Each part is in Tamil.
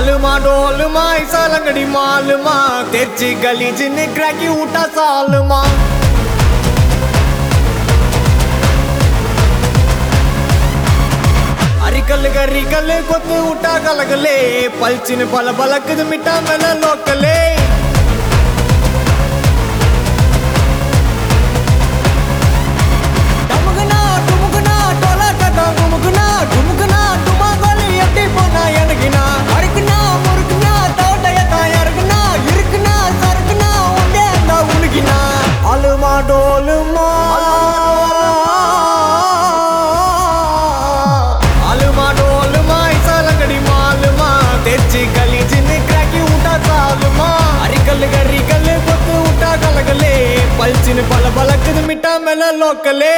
आलमा डोलमा ऐसा लंगड़ी मालमा तेरची गली जिन्हें क्रैकी उठा सालमा అరికల్ గరికల్ కొత్త ఉట్టా కలగలే పల్చిన పల బలకదు మిఠా మెల లోకలే டமுகுனா, டுமுகுனா, டொலக்கட்டா குமுகுனா, டுமுகுனா, டுமாங்கோலி எட்டி போனா எனக்குனா? அறுக்குனா, முறுக்குனா, தோட்டையத்தா இறக்குனா, இருக்குனா, சறுக்குனா, உண்டே அந்த உனக்குனா? அலுமா டோலுமா அலுமா டோலுமா இசாலங்கடி மாலுமா తెచ్చి గలీజిని క్రాకి ఉంటా చాలుమా అరికల్ గరికల్ కొత్తు ఉంటా కలగలే పల్చిన పల బలకదు మిఠా మెల లోకలే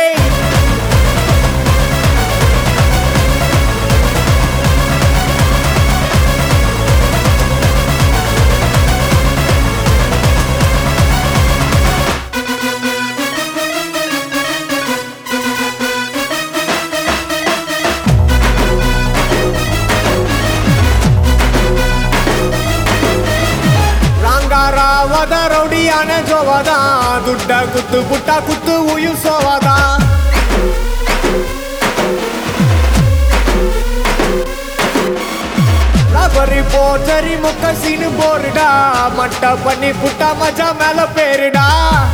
ರಂಗಾರಾವದ ರೌಡಿಯಾನ ಜೋವದ ದುಡ್ಡ ಕುತ್ತು ಪುಟ್ಟ ಕುತ್ತು ಉಯಿಸೋವದ ரபரி போச்சரி முக்க சீனு போருடா மட்ட பண்ணி புட்டா மஜா மேல பேருடா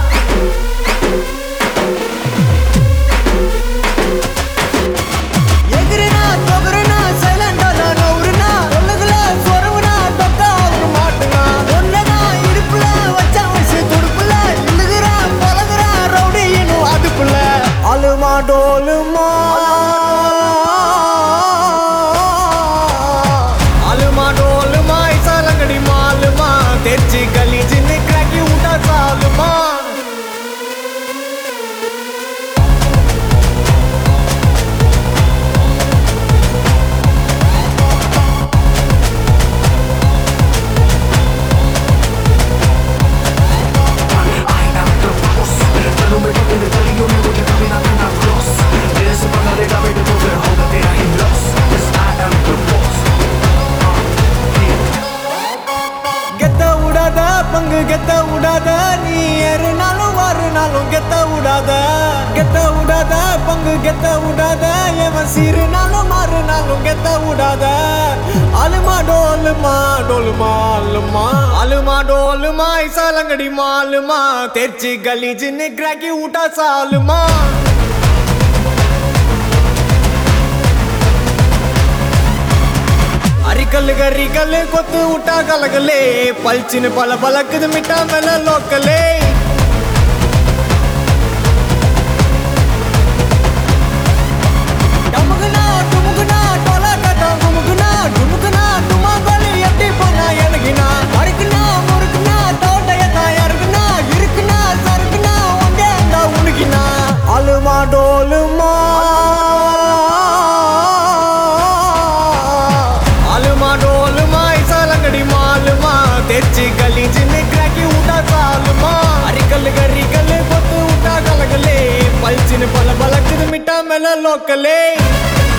எகிரினா தொகருனா சைலண்டானா நவுருனா சொல்லுகள சொரவுனா தொக்கா அவரு மாட்டுனா ஒன்னதா இடுப்புல வச்சா வச்சு துடுப்புல இழுகுறா பழகுறா ரவுடி இன்னும் அதுக்குள்ள அலுமா டோலுமா அலுமா டோலுமா இசாலங்கடி மாலுமா తెచ్చి గలీజిని క్రాకి ఉంటా చాలుమా கெத்த விடாத பங்கு கெத்த விடாத நீ ஏறுனாலும் வாருனாலும் கெத்த விடாத கெத்த விடாத பங்கு கெத்த விடாத எவன் சீருனாலும் மாறுனாலும் கெத்த விடாத அலுமா டோலுமா டோலுமா அலுமா அலுமா டோலுமா இசாலங்கடி மாலுமா తెచ్చి గలీజిని క్రాకి ఊటా సాలుమా అరికల్ గరికల్ కొత్తు ఉట్టా కలగలే పల్చిన పల బలకదు మిఠా మెల లోకలే டமுகுனா, டுமுகுனா, டொலக்கட்டா குமுகுனா, டுமுகுனா, டுமாங்கோலி எட்டி போனா எனக்குனா? அறுக்குனா, முறுக்குனா, தோட்டையத்தா இறக்குனா, இருக்குனா, சறுக்குனா, உண்டே அந்த உனக்குனா? அலுமா டோலுமா అలుమా డోలుమా ఇసాలంగడి మాలుమా తెచ్చి గలీజిని క్రాకి ఉంటా చాలుమా అరికల్ గరికల్ కొత్తు ఉంటా కలగలే పల్చిన పల బలకదు మిఠా మెల లోకలే